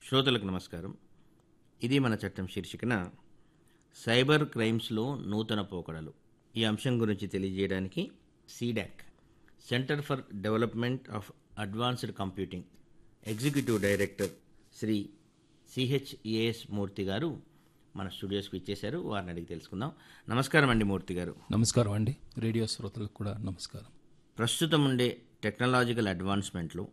శ్రోతలకు నమస్కారం ఇది మన చట్టం శీర్షికన సైబర్ క్రైమ్స్లో నూతన పోకడలు ఈ అంశం గురించి తెలియజేయడానికి CDAC centre for development of advanced computing executive director Shri C H A S Murthy గారు మన స్టూడియోస్కి ఇచ్చేశారు వారిని అడిగి తెలుసుకుందాం నమస్కారం అండి మూర్తి గారు నమస్కారం అండి రేడియో శ్రోతలకు కూడా నమస్కారం ప్రస్తుతం ఉండే టెక్నాలజికల్ అడ్వాన్స్మెంట్లు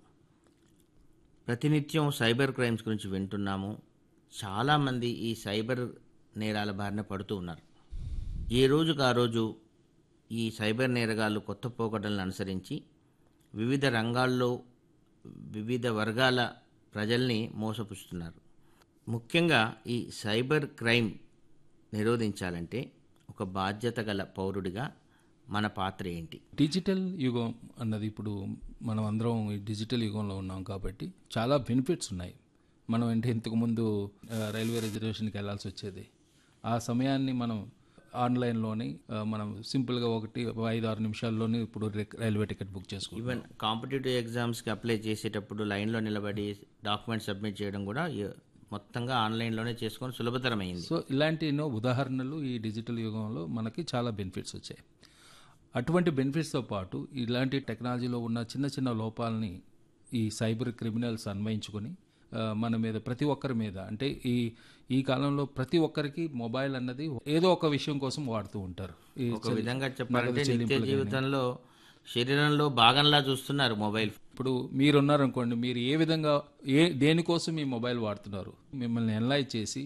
ప్రతినిత్యం సైబర్ క్రైమ్స్ గురించి వింటున్నాము చాలామంది ఈ సైబర్ నేరాల బారిన పడుతూ ఉన్నారు ఏ రోజుకు ఆ రోజు ఈ సైబర్ నేరగాళ్ళు కొత్త పోకడలను అనుసరించి వివిధ రంగాల్లో వివిధ వర్గాల ప్రజల్ని మోసపుస్తున్నారు ముఖ్యంగా ఈ సైబర్ క్రైమ్ నిరోధించాలంటే ఒక బాధ్యత గల పౌరుడిగా మన పాత్ర ఏంటి డిజిటల్ యుగం అన్నది ఇప్పుడు మనం అందరం ఈ డిజిటల్ యుగంలో ఉన్నాం కాబట్టి చాలా బెనిఫిట్స్ ఉన్నాయి మనం అంటే ఇంతకుముందు ఆ, రైల్వే రిజర్వేషన్కి వెళ్ళాల్సి వచ్చేది ఆ సమయాన్ని మనం ఆన్లైన్లోనే ఆ, మనం సింపుల్గా ఒకటి ఐదు ఆరు నిమిషాల్లోనే ఇప్పుడు రే- రైల్వే టికెట్ బుక్ చేసుకుంటాం ఈవెన్ కాంపిటేటివ్ ఎగ్జామ్స్కి అప్లై చేసేటప్పుడు లైన్లో నిలబడి డాక్యుమెంట్ సబ్మిట్ చేయడం కూడా ఈ- మొత్తంగా ఆన్లైన్లోనే చేసుకొని సులభతరమైంది సో ఇలాంటి ఎన్నో ఉదాహరణలు ఈ డిజిటల్ యుగంలో మనకి చాలా బెనిఫిట్స్ వచ్చాయి అటువంటి బెనిఫిట్స్తో పాటు ఇలాంటి టెక్నాలజీలో ఉన్న చిన్న చిన్న లోపాలని ఈ సైబర్ క్రిమినల్స్ అన్వయించుకొని ఆ, మన మీద ప్రతి ఒక్కరి మీద అంటే ఈ ఈ కాలంలో ప్రతి ఒక్కరికి మొబైల్ అన్నది ఏదో ఒక విషయం కోసం వాడుతూ ఉంటారు ఈ ఒక విధంగా చెప్పాలంటే నిత్య జీవితంలో శరీరంలో భాగంలా చూస్తున్నారు మొబైల్ ఇప్పుడు మీరున్నారనుకోండి మీరు ఏ విధంగా ఏ దేనికోసం మీ మొబైల్ వాడుతున్నారు మిమ్మల్ని ఎన్లైజ్ చేసి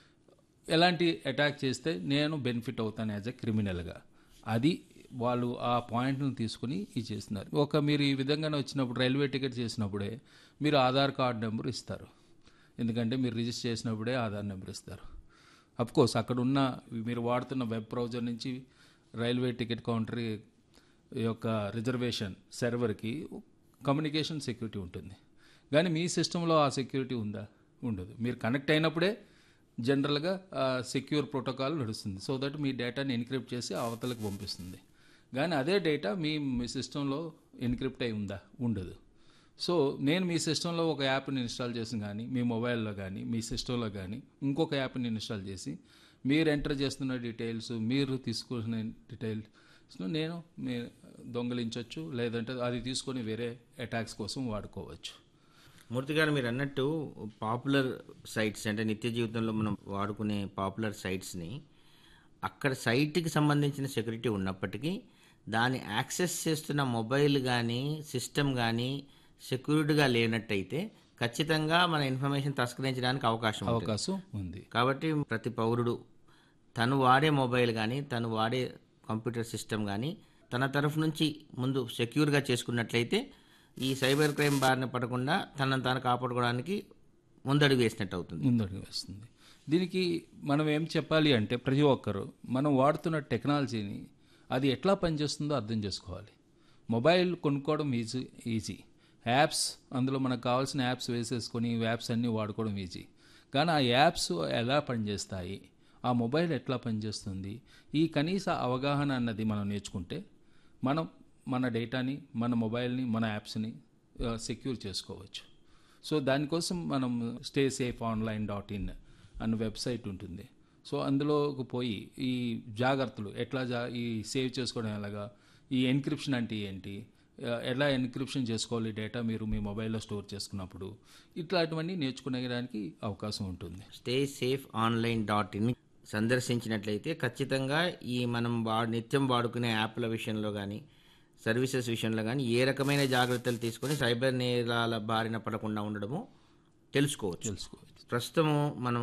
ఎలాంటి అటాక్ చేస్తే నేను బెనిఫిట్ అవుతాను యాజ్ ఎ క్రిమినల్గా అది వాళ్ళు ఆ పాయింట్ను తీసుకుని ఇది చేస్తున్నారు ఒక మీరు ఈ విధంగానే వచ్చినప్పుడు రైల్వే టికెట్ చేసినప్పుడే మీరు ఆధార్ కార్డ్ నెంబర్ ఇస్తారు ఎందుకంటే మీరు రిజిస్టర్ చేసినప్పుడే ఆధార్ నెంబర్ ఇస్తారు అఫ్ కోర్స్ అక్కడ ఉన్న మీరు వాడుతున్న వెబ్ బ్రౌజర్ నుంచి రైల్వే టికెట్ కౌంటర్ యొక్క రిజర్వేషన్ సర్వర్కి కమ్యూనికేషన్ సెక్యూరిటీ ఉంటుంది కానీ మీ సిస్టంలో ఆ సెక్యూరిటీ ఉందా ఉండదు మీరు కనెక్ట్ అయినప్పుడే జనరల్గా సెక్యూర్ ప్రోటోకాల్ నడుస్తుంది సో దట్ మీ డేటాని ఎన్క్రిప్ట్ చేసి అవతలకు పంపిస్తుంది కానీ అదే డేటా మీ మీ సిస్టంలో ఎన్క్రిప్ట్ అయి ఉందా ఉండదు సో నేను మీ సిస్టంలో ఒక యాప్ని ఇన్స్టాల్ చేసి కానీ మీ మొబైల్లో కానీ మీ సిస్టంలో కానీ ఇంకొక యాప్ని ఇన్స్టాల్ చేసి మీరు ఎంటర్ చేస్తున్న డీటెయిల్స్ మీరు తీసుకున్న డీటెయిల్స్ నేను మీ దొంగలించవచ్చు లేదంటే అది తీసుకొని వేరే అటాక్స్ కోసం వాడుకోవచ్చు మూర్తి గారు మీరు అన్నట్టు పాపులర్ సైట్స్ అంటే నిత్య జీవితంలో మనం వాడుకునే పాపులర్ సైట్స్ని అక్కడ సైట్కి సంబంధించిన సెక్యూరిటీ ఉన్నప్పటికీ దాన్ని యాక్సెస్ చేస్తున్న మొబైల్ కానీ సిస్టమ్ కానీ సెక్యూర్డ్గా లేనట్టయితే ఖచ్చితంగా మన ఇన్ఫర్మేషన్ తస్కరించడానికి అవకాశం ఉంటుంది అవకాశం ఉంది కాబట్టి ప్రతి పౌరుడు తను వాడే మొబైల్ కానీ తను వాడే కంప్యూటర్ సిస్టమ్ కానీ తన తరఫు నుంచి ముందు సెక్యూర్గా చేసుకున్నట్లయితే ఈ సైబర్ క్రైమ్ బారిన పడకుండా తనను తాను కాపాడుకోవడానికి ముందడుగు వేసినట్టు అవుతుంది ముందడుగు వేస్తుంది దీనికి మనం ఏం చెప్పాలి అంటే ప్రతి ఒక్కరు మనం వాడుతున్న టెక్నాలజీని అది ఎట్లా పనిచేస్తుందో అర్థం చేసుకోవాలి మొబైల్ కొనుక్కోవడం ఈజీ ఈజీ యాప్స్ అందులో మనకు కావాల్సిన యాప్స్ వేసేసుకొని యాప్స్ అన్నీ వాడుకోవడం ఈజీ కానీ ఆ యాప్స్ ఎలా పనిచేస్తాయి ఆ మొబైల్ ఎట్లా పనిచేస్తుంది ఈ కనీస అవగాహన అన్నది మనం నేర్చుకుంటే మనం మన డేటాని మన మొబైల్ని మన యాప్స్ని సెక్యూర్ చేసుకోవచ్చు సో దానికోసం మనం stay safe online dot in అన్న వెబ్సైట్ ఉంటుంది సో అందులోకి పోయి ఈ జాగ్రత్తలు ఎట్లా జా ఈ సేవ్ చేసుకోవడం ఎలాగా ఈ ఎన్క్రిప్షన్ అంటే ఏంటి ఆ, ఎలా ఎన్క్రిప్షన్ చేసుకోవాలి డేటా మీరు మీ మొబైల్లో స్టోర్ చేసుకున్నప్పుడు ఇట్లాంటివన్నీ నేర్చుకునేదానికి అవకాశం ఉంటుంది stay safe online dot in సందర్శించినట్లయితే ఖచ్చితంగా ఈ మనం వా నిత్యం వాడుకునే యాప్ల విషయంలో కానీ సర్వీసెస్ విషయంలో కానీ ఏ రకమైన జాగ్రత్తలు తీసుకొని సైబర్ నేరాల బారిన పడకుండా ఉండడము తెలుసుకోవచ్చు తెలుసుకోవచ్చు ప్రస్తుతం మనం